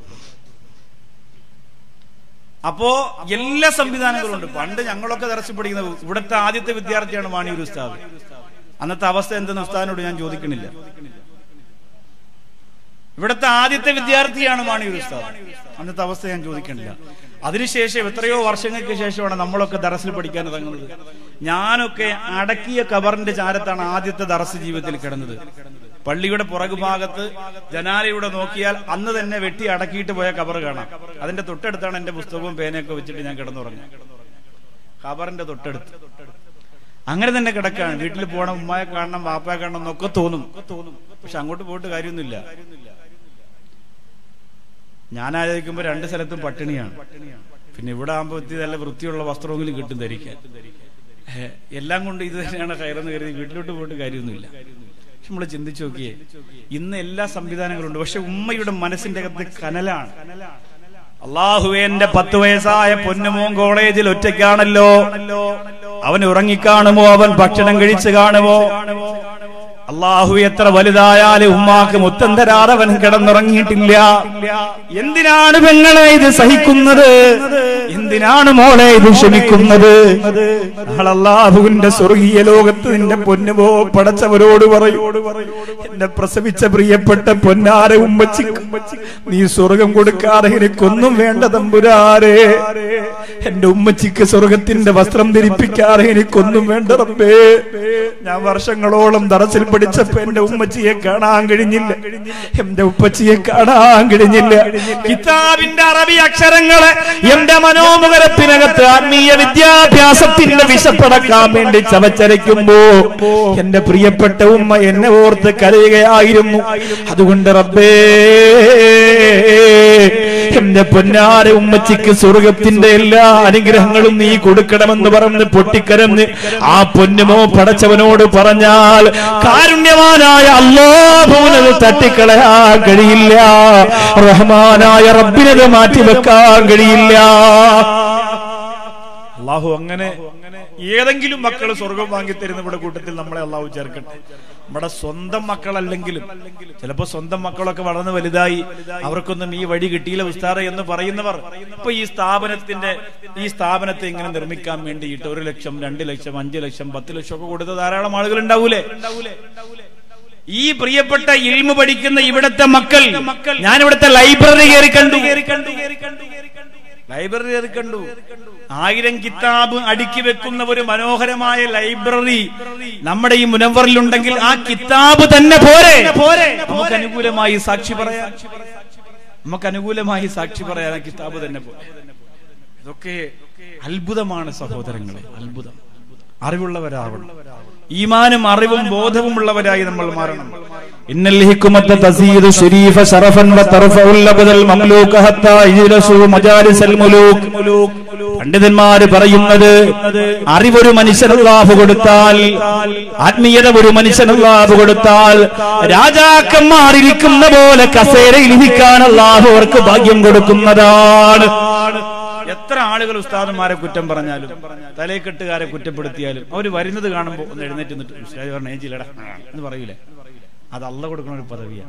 അപ്പോ എല്ലാ സംവിധാനങ്ങളും ഉണ്ട് പണ്ട് ഞങ്ങളൊക്കെ ദർശി പഠിക്കുന്നത് ഇവിടുത്തെ ആദ്യത്തെ വിദ്യാർത്ഥിയാണ് മാണിയൂർ ഉസ്താദ് അന്നത്തെ അവസ്ഥ എന്തെന്ന് ഉസ്താദിനോട് ഞാൻ ചോദിക്കണില്ല ഇവിടുത്തെ ആദ്യത്തെ വിദ്യാർത്ഥിയാണ് മാണിയൂർ ഉസ്താദ് അന്നത്തെ അവസ്ഥ ഞാൻ ചോദിക്കണില്ല അതിനുശേഷം എത്രയോ വർഷങ്ങൾക്ക് ശേഷമാണ് നമ്മളൊക്കെ ദറസിൽ പഠിക്കാൻ ഇറങ്ങുന്നത് ഞാനൊക്കെ അടക്കിയ കബറിന്റെ ചാരത്താണ് ആദ്യത്തെ ദറസ് ജീവിതത്തിൽ കിടന്നത് പള്ളിയുടെ പുറകുഭാഗത്ത് ജനാലയുടെ നോക്കിയാൽ അന്ന് തന്നെ വെട്ടി അടക്കിയിട്ട് പോയ കബർ കാണാം അതിന്റെ തൊട്ടടുത്താണ് എന്റെ പുസ്തകവും പേനയൊക്കെ വെച്ചിട്ട് ഞാൻ കിടന്നുറങ്ങി ഖബറിന്റെ തൊട്ടടുത്ത് അങ്ങനെ തന്നെ കിടക്കാണ് വീട്ടിൽ പോകണം ഉമ്മയെ കാണണം വാപ്പയെ കാണണം എന്നൊക്കെ തോന്നും പക്ഷെ അങ്ങോട്ട് പോയിട്ട് കാര്യമൊന്നുമില്ല ഞാൻ ആലോചിക്കുമ്പോ രണ്ട് സ്ഥലത്തും പട്ടിണിയാണ് പിന്നെ ഇവിടെ ആകുമ്പോ ഇത്തിരി നല്ല വൃത്തിയുള്ള വസ്ത്രമെങ്കിലും കിട്ടും ധരിക്കാൻ ഏ, എല്ലാം കൊണ്ട് ഇത് തന്നെയാണ് കയറെന്ന് കരുതി വീട്ടിലോട്ട് പോയിട്ട് കാര്യമൊന്നുമില്ല പക്ഷെ നമ്മൾ ചിന്തിച്ചു നോക്കിയേ ഇന്ന് എല്ലാ സംവിധാനങ്ങളും ഉണ്ട് പക്ഷെ ഉമ്മയുടെ മനസ്സിന്റെ അകത്ത് കനലാണ് അള്ളാഹുവേ എന്റെ പത്ത് വയസ്സായ പൊന്നുമോൻ കോളേജിൽ ഒറ്റയ്ക്കാണല്ലോ അവൻ ഉറങ്ങിക്കാണുമോ അവൻ ഭക്ഷണം കഴിച്ചു കാണുമോ അള്ളാഹു എത്ര വലുതായാലും ഉമ്മാക്ക് മുത്തം തരാതെ അവൻ കിടന്നുറങ്ങിയിട്ടില്ല എന്തിനാണ് പെങ്ങളെ ഇത് സഹിക്കുന്നത് എന്തിനാണ് മോളെ ഇത് ക്ഷമിക്കുന്നത് നാളെ അള്ളാഹുവിന്റെ സ്വർഗീയ ലോകത്ത് നിന്റെ പൊന്നുപോ പടച്ചവരോട് പറയൂ എന്നെ പ്രസവിച്ച പ്രിയപ്പെട്ട പൊന്നാര ഉമ്മച്ചി നീ സ്വർഗം കൊടുക്കാതെ എനിക്കൊന്നും വേണ്ട തമ്പുരാരെ എന്റെ ഉമ്മച്ചിക്ക് സ്വർഗത്തിന്റെ വസ്ത്രം ധരിപ്പിക്കാതെ എനിക്കൊന്നും വേണ്ട റബ്ബേ ഞാൻ വർഷങ്ങളോളം തറസിൽ പഠിച്ചപ്പോ എന്റെ ഉമ്മച്ചിയെ കാണാൻ കഴിഞ്ഞില്ല എന്റെ ഉപ്പച്ചിയെ കാണാൻ കഴിഞ്ഞില്ല കിതാബിന്റെ അറബി അക്ഷരങ്ങളെ എന്റെ മനോമുഖരത്തിനകത്ത് ആത്മീയ വിദ്യാഭ്യാസത്തിന്റെ വിശപ്പടക്കാൻ വേണ്ടി ചവച്ചരയ്ക്കുമ്പോ എന്റെ പ്രിയപ്പെട്ട ഉമ്മ എന്നെ ഓർത്ത് കരയുകയായിരുന്നു അതുകൊണ്ട് റബ്ബേ എന്റെ പൊന്നാര ഉമ്മച്ചിക്ക് സ്വർഗത്തിന്റെ എല്ലാ അനുഗ്രഹങ്ങളും നീ കൊടുക്കണമെന്ന് പറഞ്ഞ് പൊട്ടിക്കരന്ന് ആ പൊന്നുമോ പടച്ചവനോട് പറഞ്ഞാൽ കാരുണ്യവാനായ അള്ളാഹുവിനത് തട്ടിക്കളയാൻ കഴിയില്ല റഹ്മാനായ റബ്ബിനത് മാറ്റിവെക്കാൻ കഴിയില്ല അള്ളാഹു അങ്ങനെ ഏതെങ്കിലും മക്കൾ സ്വർഗം വാങ്ങിത്തരുന്ന ഇവിടെ കൂട്ടത്തിൽ നമ്മളെ അള്ളാഹു ചേർക്കട്ടെ നമ്മുടെ സ്വന്തം മക്കളല്ലെങ്കിലും ചിലപ്പോ സ്വന്തം മക്കളൊക്കെ വളർന്ന് വലുതായി അവർക്കൊന്നും ഈ വഴി കിട്ടിയില്ല ഉസ്താറ എന്ന് പറയുന്നവർ ഇപ്പൊ ഈ സ്ഥാപനത്തിന്റെ ഈ സ്ഥാപനത്തെ ഇങ്ങനെ നിർമ്മിക്കാൻ വേണ്ടിയിട്ട് ഒരു ലക്ഷം രണ്ട് ലക്ഷം അഞ്ചു ലക്ഷം പത്ത് ലക്ഷം ഒക്കെ കൊടുത്ത ധാരാളം ആളുകൾ ഉണ്ടാവൂലേ ഈ പ്രിയപ്പെട്ട ഇൽമ പഠിക്കുന്ന ഇവിടത്തെ മക്കൾ ഞാൻ ഇവിടുത്തെ ലൈബ്രറി കയറി കണ്ടു ലൈബ്രറി കയറി കണ്ടു ആയിരം കിതാബ് അടുക്കി വെക്കുന്ന ഒരു മനോഹരമായ ലൈബ്രറി നമ്മുടെ ഈ മുനവറിലുണ്ടെങ്കിൽ ആ കിതാബ് തന്നെ പോരെ നമുക്ക് അനുകൂലമായി സാക്ഷി പറയാം നമുക്ക് അനുകൂലമായി സാക്ഷി പറയാൻ ആ കിതാബ് തന്നെ പോരെ ഇതൊക്കെ അത്ഭുതമാണ് സഹോദരങ്ങളെ അത്ഭുതം അറിവുള്ളവരാവണം ഈമാനും അറിവും ബോധവും ഉള്ളവരായി നമ്മൾ മാറണം إن الحكمة تزيد الشريف شرفا وترفع الأبد المملوك حتى يجلسوا مجالس الملوك പണ്ഡിതന്മാര് പറയുന്നത് അറിവൊരു മനുഷ്യനല്ലാഹു കൊടുത്താൽ ആത്മീയത ഒരു മനുഷ്യനല്ലാഹു കൊടുത്താൽ രാജാക്കന്മാരിരിക്കുന്ന പോലെ കസേരയിൽ ഇരിക്കാൻ അല്ലാഹു അവർക്ക് ഭാഗ്യം കൊടുക്കുന്നതാണ് എത്ര ആളുകൾ ഉസ്താദന്മാരെ കുറ്റം പറഞ്ഞാലും തലയെക്കെട്ടുകാരെ കുറ്റപ്പെടുത്തിയാലും അവർ വരുന്നത് കാണുമ്പോൾ ഒന്ന് എഴുന്നേറ്റ് നിന്നിട്ട് ഉസ്താദ് പറഞ്ഞ ഏഞ്ചിലടാ എന്ന് പറയൂലേ അത് അല്ല കൊടുക്കുന്ന ഒരു പദവിയാണ്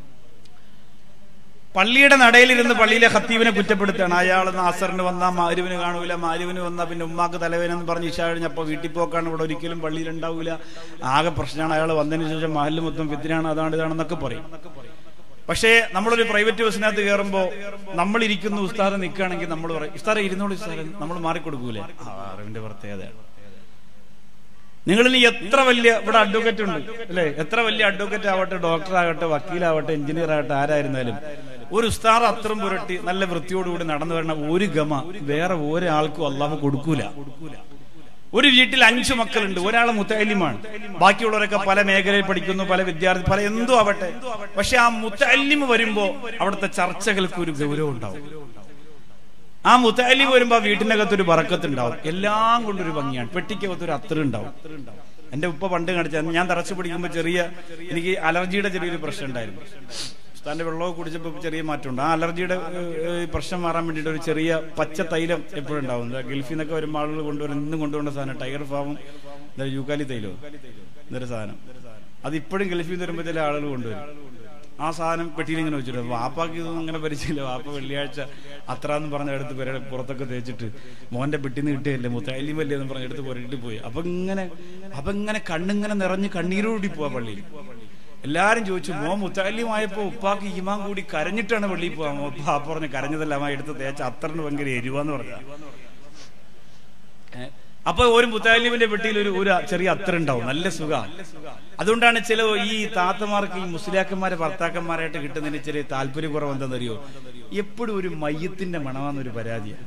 പള്ളിയുടെ നടയിലിരുന്ന് പള്ളിയിലെ ഹത്തീവിനെ കുറ്റപ്പെടുത്തുകയാണ് അയാൾ നാസറിന് വന്നാൽ മാരുവിന് കാണൂല മാരുവിന് വന്നാൽ പിന്നെ ഉമ്മാക്ക് തലവേനെന്ന് പറഞ്ഞ് ഇഷ കഴിഞ്ഞപ്പോൾ വീട്ടിൽ പോക്കാണ് ഇവിടെ ഒരിക്കലും പള്ളിയിൽ ഉണ്ടാവില്ല ആകെ പ്രശ്നമാണ് അയാൾ വന്നതിന് ശേഷം മഹല് മൊത്തം ഫിത്തിനാണ് അതാണ് ഇതാണെന്നൊക്കെ പറയും പക്ഷേ നമ്മളൊരു പ്രൈവറ്റ് ബസ്സിനകത്ത് കയറുമ്പോൾ നമ്മൾ ഇരിക്കുന്ന ഉസ്താദ് നിൽക്കുകയാണെങ്കിൽ നമ്മൾ പറയും ഉസ്താദെ ഇരുന്നോളൂ ഉസ്താദെ നമ്മൾ മാറിക്കൊടുക്കൂലേ ആ അറിവിന്റെ പ്രത്യേകതയാണ് നിങ്ങളിൽ എത്ര വലിയ ഇവിടെ അഡ്വക്കേറ്റ് ഉണ്ട് അല്ലെ എത്ര വലിയ അഡ്വക്കേറ്റ് ആവട്ടെ ഡോക്ടർ ആകട്ടെ വക്കീലാവട്ടെ എഞ്ചിനീയർ ആകട്ടെ ആരായിരുന്നാലും ഒരു ഉസ്താർ അത്രം പുരട്ടി നല്ല വൃത്തിയോടുകൂടി നടന്നു വരണ ഒരു ഗമ വേറെ ഒരാൾക്കും അള്ളാഹു കൊടുക്കൂല ഒരു വീട്ടിൽ അഞ്ചു മക്കളുണ്ട് ഒരാൾ മുത്തല്ലിമാണ് ബാക്കിയുള്ളവരൊക്കെ പല മേഖലയിൽ പഠിക്കുന്നു പല വിദ്യാർത്ഥി പല എന്തോ ആവട്ടെ പക്ഷെ ആ മുത്തല്ലിമ് വരുമ്പോ അവിടുത്തെ ചർച്ചകൾക്ക് ഒരു ഗൗരവം ഉണ്ടാവും ആ മുത്തലി വരുമ്പോ ആ വീട്ടിനകത്ത് ഒരു പറക്കത്തുണ്ടാവും എല്ലാം കൊണ്ടൊരു ഭംഗിയാണ് പെട്ടിക്കകത്ത് ഒരു അത്ര ഉണ്ടാവും എന്റെ ഉപ്പ പണ്ട് കാണിച്ച ഞാൻ തറച്ചു പിടിക്കുമ്പോ ചെറിയ എനിക്ക് അലർജിയുടെ ചെറിയൊരു പ്രശ്നം ഉണ്ടായിരുന്നു ഉസ്താന്റെ വെള്ളമൊക്കെ കുടിച്ചപ്പോ ചെറിയ മാറ്റമുണ്ട് ആ അലർജിയുടെ ഏഹ്, ഏഹ്, പ്രശ്നം മാറാൻ വേണ്ടിയിട്ട് ഒരു ചെറിയ പച്ച തൈലം എപ്പോഴും ഉണ്ടാവും എന്താ ഗൾഫിൽ നിന്നൊക്കെ വരുമ്പോൾ ആളുകൾ കൊണ്ടുവരുന്ന ഇന്നും കൊണ്ടുവരുന്ന സാധനം ടൈഗർ ഫാമും എന്താ യൂക്കാലി തൈലോ എന്നൊരു സാധനം അത് ഇപ്പോഴും ഗൾഫിൽ നിന്ന് വരുമ്പോൾ ചില ആളുകൾ കൊണ്ടുവരും ആ സാധനം പെട്ടിയിൽ ഇങ്ങനെ വെച്ചിട്ട് വാപ്പാക്ക് ഇതൊന്നും അങ്ങനെ പരിചയമില്ല വാപ്പ വെള്ളിയാഴ്ച അത്ര എന്ന് പറഞ്ഞ എടുത്ത് പേരുടെ പുറത്തൊക്കെ തേച്ചിട്ട് മോന്റെ പെട്ടിന്ന് കിട്ടിയല്ലേ മുത്തല്ലിമല്ലേ എന്ന് പറഞ്ഞ് എടുത്ത് പുരട്ടി പോയി അപ്പൊ ഇങ്ങനെ അപ്പൊ ഇങ്ങനെ കണ്ണിങ്ങനെ നിറഞ്ഞ് കണ്ണീരോടി പോവാ പള്ളിയിൽ എല്ലാരും ചോദിച്ചു മോ മുത്തല്ലിമായപ്പോ ഉപ്പാക്ക് ഈമാൻ കൂടി കരഞ്ഞിട്ടാണ് പള്ളിയിൽ പോവാ ഉപ്പ പറഞ്ഞ് കരഞ്ഞതല്ല അമ്മ എടുത്ത് തേച്ച അത്രന് ഭയങ്കര എരിവാന്ന് പറഞ്ഞ അപ്പൊ ഒരു മുത്താലിമിന്റെ പെട്ടിയിൽ ഒരു ഒരു ചെറിയ അത്ര ഉണ്ടാവും നല്ല സുഖ അതുകൊണ്ടാണ് ചില ഈ താത്തമാർക്ക് ഈ മുസ്ലിയാക്കന്മാരെ ഭർത്താക്കന്മാരായിട്ട് കിട്ടുന്നതിന് ചെറിയ താല്പര്യം കുറവെന്തെന്നറിയോ എപ്പോഴും ഒരു മയ്യത്തിന്റെ മണമാന്നൊരു പരാതിയാണ്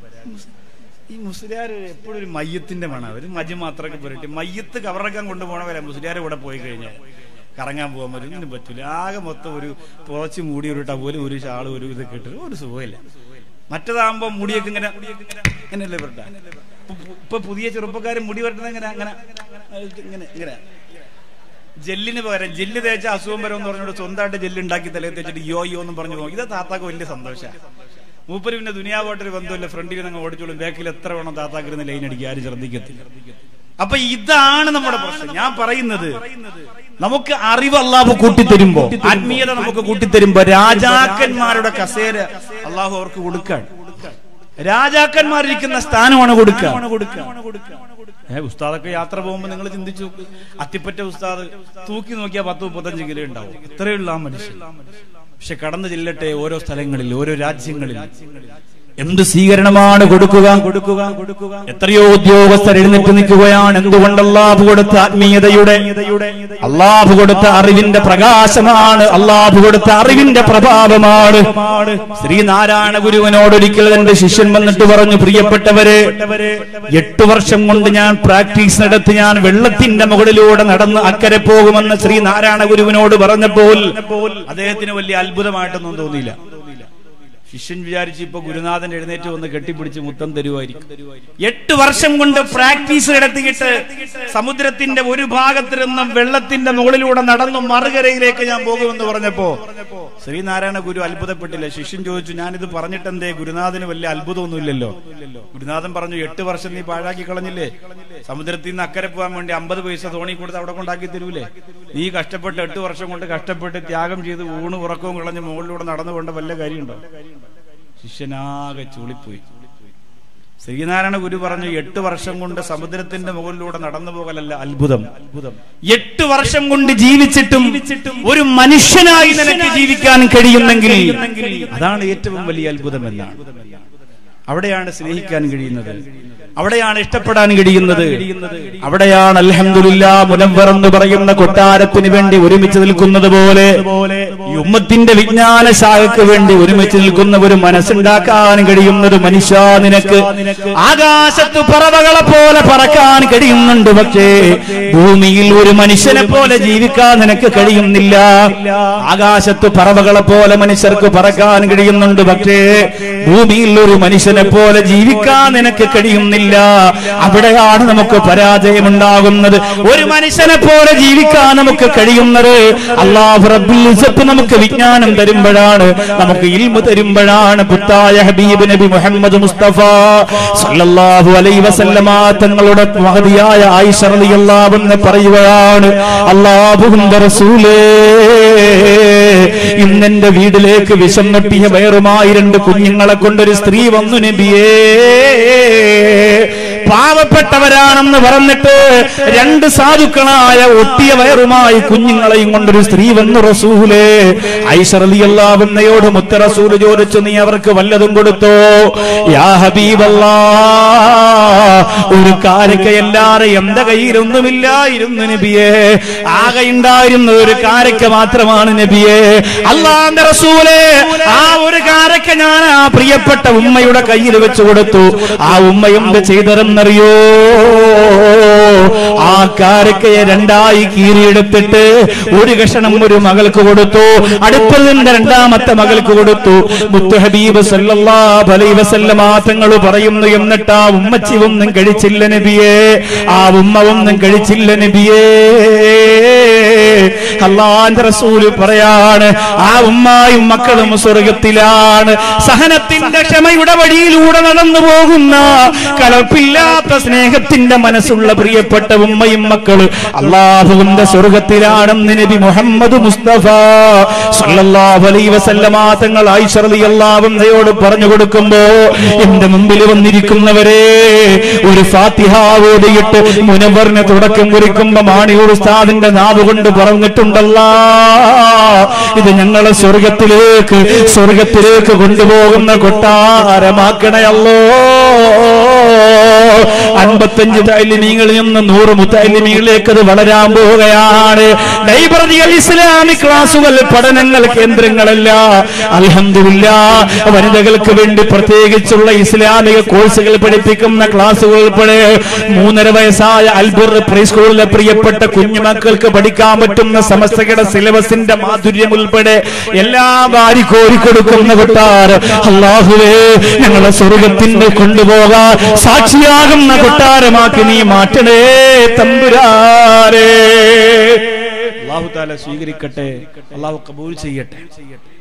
ഈ മുസ്ലിയാർ എപ്പോഴും ഒരു മയ്യത്തിന്റെ മണം ഒരു മജ് മാത്രമൊക്കെ പുരട്ടി മയ്യത്ത് കവറക്കാൻ കൊണ്ടുപോകണവരെ മുസ്ലിയാരെ കൂടെ പോയി കഴിഞ്ഞാൽ കറങ്ങാൻ പോകാൻ പറ്റും ഒന്നും പറ്റില്ല ആകെ മൊത്തം ഒരു പുറച്ച് മൂടി ഒരു ടവല് ഒരു ഷാള് ഒരു ഇത് കിട്ടും ഒരു സുഖമില്ല മറ്റതാകുമ്പോ മുടിയൊക്കെ ഇങ്ങനെ ഇങ്ങനെയല്ലേ വരട്ട ഇപ്പൊ പുതിയ ചെറുപ്പക്കാരൻ മുടി വരട്ടുന്നത് ഇങ്ങനെ അങ്ങനെ ഇങ്ങനെ ഇങ്ങനെ ജെല്ലിന് പകരം ജെല്ല് തേച്ച അസുഖം വരും എന്ന് പറഞ്ഞോട് സ്വന്തമായിട്ട് ജെല്ല് ഉണ്ടാക്കി തലയിൽ തേച്ചിട്ട് യോ യോ എന്നും പറഞ്ഞു പോകും ഇത് താത്താക്ക് വലിയ സന്തോഷമാണ് മൂപ്പര് പിന്നെ ദുനിയാവായിട്ടൊരു ബന്ധമില്ല ഫ്രണ്ടിൽ നിന്ന് ഓടിച്ചോളും ബാക്കിൽ എത്ര വേണം താത്താക്കിരുന്ന് ലൈൻ അടിക്കുക ആരും ശ്രദ്ധിക്കത്തില്ല അപ്പൊ ഇതാണ് നമ്മുടെ പ്രശ്നം ഞാൻ പറയുന്നത് നമുക്ക് അറിവ് അള്ളാഹു കൂട്ടിത്തരുമ്പോ ആത്മീയത നമുക്ക് കൂട്ടിത്തരുമ്പോ രാജാക്കന്മാരുടെ കസേര അള്ളാഹു അവർക്ക് കൊടുക്കാൻ രാജാക്കന്മാരിരിക്കുന്ന സ്ഥാനമാണ് കൊടുക്കുക ഏ ഉസ്താദൊക്കെ യാത്ര പോകുമ്പോ നിങ്ങൾ ചിന്തിച്ചു നോക്ക് അത്തിപ്പറ്റ ഉസ്താദ് തൂക്കി നോക്കിയാൽ പത്ത് മുപ്പത്തഞ്ച് കിലോ ഉണ്ടാവും ഇത്രയുള്ള ആ മനുഷ്യൻ പക്ഷെ കടന്നു ചെല്ലട്ടെ ഓരോ സ്ഥലങ്ങളിൽ ഓരോ രാജ്യങ്ങളിൽ എന്ത് സ്വീകരണമാണ് കൊടുക്കുക കൊടുക്കുക കൊടുക്കുക എത്രയോ ഉദ്യോഗസ്ഥർ എഴുന്നേറ്റ് നിൽക്കുകയാണ് എന്തുകൊണ്ട് അള്ളാഹു കൊടുത്ത ആത്മീയതയുടെ അള്ളാഹു കൊടുത്ത അറിവിന്റെ പ്രകാശമാണ് അള്ളാഹു കൊടുത്ത അറിവിന്റെ പ്രഭാവമാണ് ശ്രീനാരായണ ഗുരുവിനോട് ഒരിക്കൽ എന്റെ ശിഷ്യൻ വന്നിട്ട് പറഞ്ഞു പ്രിയപ്പെട്ടവരെ എട്ടു വർഷം കൊണ്ട് ഞാൻ പ്രാക്ടീസ് നടത്തി ഞാൻ വെള്ളത്തിന്റെ മുകളിലൂടെ നടന്ന് അക്കരെ പോകുമെന്ന് ശ്രീനാരായണ ഗുരുവിനോട് പറഞ്ഞപ്പോൾ അദ്ദേഹത്തിന് വലിയ അത്ഭുതമായിട്ടൊന്നും തോന്നിയില്ല ശിഷ്യൻ വിചാരിച്ച് ഇപ്പൊ ഗുരുനാഥൻ എഴുന്നേറ്റ് വന്ന് കെട്ടിപ്പിടിച്ച് മുത്തം തരുമായിരിക്കും എട്ട് വർഷം കൊണ്ട് പ്രാക്ടീസ് നടത്തിയിട്ട് സമുദ്രത്തിന്റെ ഒരു ഭാഗത്തിരുന്ന് വെള്ളത്തിന്റെ മുകളിലൂടെ നടന്നു മറുകരയിലേക്ക് ഞാൻ പോകുമെന്ന് പറഞ്ഞപ്പോ ശ്രീനാരായണ ഗുരു അത്ഭുതപ്പെട്ടില്ല ശിഷ്യൻ ചോദിച്ചു ഞാനിത് പറഞ്ഞിട്ടെന്തേ ഗുരുനാഥന് വലിയ അത്ഭുതമൊന്നുമില്ലല്ലോ ഗുരുനാഥൻ പറഞ്ഞു എട്ട് വർഷം നീ പാഴാക്കി കളഞ്ഞില്ലേ സമുദ്രത്തിൽ നിന്ന് അക്കരെ പോകാൻ വേണ്ടി അമ്പത് പൈസ തോണി കൊടുത്ത് അവിടെ കൊണ്ടാക്കി തരൂലേ നീ കഷ്ടപ്പെട്ട് എട്ട് വർഷം കൊണ്ട് കഷ്ടപ്പെട്ട് ത്യാഗം ചെയ്ത് ഊണ് ഉറക്കവും കളഞ്ഞ് മുകളിലൂടെ നടന്നു കൊണ്ട് വല്ല കാര്യമുണ്ടോ ശിഷ്യനാകെ ചൂളിപ്പോയി ശ്രീനാരായണ ഗുരു പറഞ്ഞു എട്ട് വർഷം കൊണ്ട് സമുദ്രത്തിന്റെ മുകളിലൂടെ നടന്നു പോകലല്ല അത്ഭുതം അത്ഭുതം എട്ട് വർഷം കൊണ്ട് ജീവിച്ചിട്ടും ഒരു മനുഷ്യനായി നിനക്ക് ജീവിക്കാൻ കഴിയുന്നെങ്കിൽ അതാണ് ഏറ്റവും വലിയ അത്ഭുതം എന്നാണ് അവിടെയാണ് സ്നേഹിക്കാൻ കഴിയുന്നത് അവിടെയാണ് ഇഷ്ടപ്പെടാൻ കഴിയുന്നത് അവിടെയാണ് അൽഹംദുലില്ലാ മുനവ്വർ എന്ന് പറയുന്ന കൊട്ടാരത്തിന് വേണ്ടി ഒരുമിച്ച് നിൽക്കുന്നത് പോലെ ഈ ഉമ്മത്തിന്റെ വിജ്ഞാന ശാഖയ്ക്ക് വേണ്ടി ഒരുമിച്ച് നിൽക്കുന്ന ഒരു മനസ്സുണ്ടാക്കാൻ കഴിയുന്ന ഒരു മനുഷ്യ നിനക്ക് ആകാശത്ത് പറവകളെ പോലെ പറക്കാൻ കഴിയുന്നുണ്ട് പക്ഷേ ഭൂമിയിൽ ഒരു മനുഷ്യനെ പോലെ ജീവിക്കാൻ നിനക്ക് കഴിയുന്നില്ല ആകാശത്ത് പറവകളെ പോലെ മനുഷ്യർക്ക് പറക്കാൻ കഴിയുന്നുണ്ട് പക്ഷേ ഭൂമിയിൽ ഒരു മനുഷ്യനെ പോലെ ജീവിക്കാൻ നിനക്ക് കഴിയുന്നില്ല അവിടെയാണ് നമുക്ക് പരാജയമുണ്ടാകുന്നത് ഒരു മനുഷ്യനെ പോലെ ജീവിക്കാൻ നമുക്ക് കഴിയുന്നത് അള്ളാഹു റബ്ബുൽ ഇസ്സത്ത് നമുക്ക് വിജ്ഞാനം തരുമ്പോഴാണ് നമുക്ക് ഇൽമു തരുമ്പോഴാണ് പുത്തായ ഹബീബ് നബി മുഹമ്മദ് മുസ്തഫ സല്ലല്ലാഹു അലൈഹി വസല്ലമ തങ്ങളുടെ മഹതിയായ ആയിഷ റളിയല്ലാഹു എന്ന് പറയുകയാണ് അള്ളാഹുവിന്റെ റസൂലേ ഇന്നെന്റെ വീട്ടിലേക്ക് വിഷം നൊട്ടിയ വയറുമായി രണ്ട് കുഞ്ഞുങ്ങളെ കൊണ്ടൊരു സ്ത്രീ വന്നു നബിയേ പാവപ്പെട്ടവരാണെന്ന് പറഞ്ഞിട്ട് രണ്ട് സാധുക്കളായ ഒട്ടിയ വയറുമായി കുഞ്ഞുങ്ങളെയും കൊണ്ടൊരു സ്ത്രീ വന്നു റസൂലേ ഐശ്വറിയല്ലാവുന്നയോട് മുത്ത റസൂല് ചോദിച്ചു നീ അവർക്ക് വല്ലതും കൊടുത്തോ യാ ഹബീബല്ലാ ഒരു കാരക്ക എല്ലാരെ എന്റെ കയ്യിലൊന്നുമില്ലായിരുന്നു നബിയെ ആകെ ഉണ്ടായിരുന്ന ഒരു കാരക്ക മാത്രമാണ് നബിയെ അള്ളാന്റെ റസൂലേ ആ ഒരു കാരക്ക ഞാൻ ആ പ്രിയപ്പെട്ട ഉമ്മയുടെ കയ്യിൽ വെച്ച് കൊടുത്തു ആ ഉമ്മ എന്ത് ചെയ്തതെന്നറിയോ ആ കാരക്കയെ രണ്ടായി കീറിയെടുത്തിട്ട് ഒരു കഷണം ഒരു മകൾക്ക് കൊടുത്തു അടുപ്പിൽ നിന്ന് രണ്ടാമത്തെ മകൾക്ക് കൊടുത്തു മുത്തു ഹബീബ് സല്ലല്ലാഹു അലൈഹി വസല്ലമ തങ്ങൾ പറയുന്നു എന്നിട്ട് ആ ഉമ്മച്ചി ഒന്നും കഴിച്ചില്ല നബിയേ ആ ഉമ്മ ഒന്നും കഴിച്ചില്ല നബിയേ അള്ളാന്റെ റസൂല് പറയാണ് ആ ഉമ്മായും മക്കളും സ്വർഗത്തിലാണ് സഹനത്തിന്റെ ക്ഷമയുടെ വഴിയിലൂടെ നടന്നു പോകുന്ന കലർപ്പില്ലാത്ത സ്നേഹത്തിന്റെ മനസ്സുള്ള പ്രിയപ്പെട്ട ഉമ്മയും മക്കള് അള്ളാഹുവിന്റെ സ്വർഗത്തിലാണെന്ന് നബി മുഹമ്മദ് മുസ്തഫ സല്ലല്ലാഹു അലൈഹി വസല്ലമ തങ്ങൾ ആയിഷ റളിയല്ലാഹു അൻഹയോട് പറഞ്ഞു കൊടുക്കുമ്പോ എന്റെ മുമ്പിൽ വന്നിരിക്കുന്നവരെ ഒരു ഫാത്തിഹ ഓതിയിട്ട് മുനവറിന് തുടക്കം കുറിക്കുമ്പോ മാണിയൂർ ഉസ്താദിന്റെ നാവ് കൊണ്ട് പറഞ്ഞിട്ട് പറഞ്ഞിട്ടുണ്ടല്ല ഇത് ഞങ്ങളെ സ്വർഗത്തിലേക്ക് സ്വർഗത്തിലേക്ക് കൊണ്ടുപോകുന്ന കൊട്ടാരമാക്കണയല്ലോ അൻപത്തഞ്ച് തൈലിമീങ്ങളിൽ നിന്ന് നൂറ് മുത്തൈലിമീങ്ങളിലേക്ക് അത് വളരാൻ പോവുകയാണ് ലൈബ്രറികൾ ഇസ്ലാമിക് ക്ലാസുകൾ പഠനങ്ങൾ കേന്ദ്രങ്ങളല്ല അൽഹംദുലില്ല വനിതകൾക്ക് വേണ്ടി പ്രത്യേകിച്ചുള്ള ഇസ്ലാമിക കോഴ്സുകൾ പഠിപ്പിക്കുന്ന ക്ലാസുകൾ ഉൾപ്പെടെ മൂന്നര വയസ്സായ അൽബുർ പ്രീ സ്കൂളിലെ പ്രിയപ്പെട്ട കുഞ്ഞുമക്കൾക്ക് പഠിക്കാൻ പറ്റുന്ന സമസ്തയുടെ സിലബസിന്റെ മാധുര്യം ഉൾപ്പെടെ എല്ലാം വാരി കോരിക്കൊടുക്കുന്ന കൊട്ടാരം അള്ളാഹുവേ ഞങ്ങളെ സ്വർഗത്തിന് കൊണ്ടുപോകാൻ സാക്ഷിയാകുന്ന കൊട്ടാരമാക്കി നീ മാറ്റണേ തമ്പുരാരേ അള്ളാഹു താല സ്വീകരിക്കട്ടെ അള്ളാഹു കബൂൽ ചെയ്യട്ടെ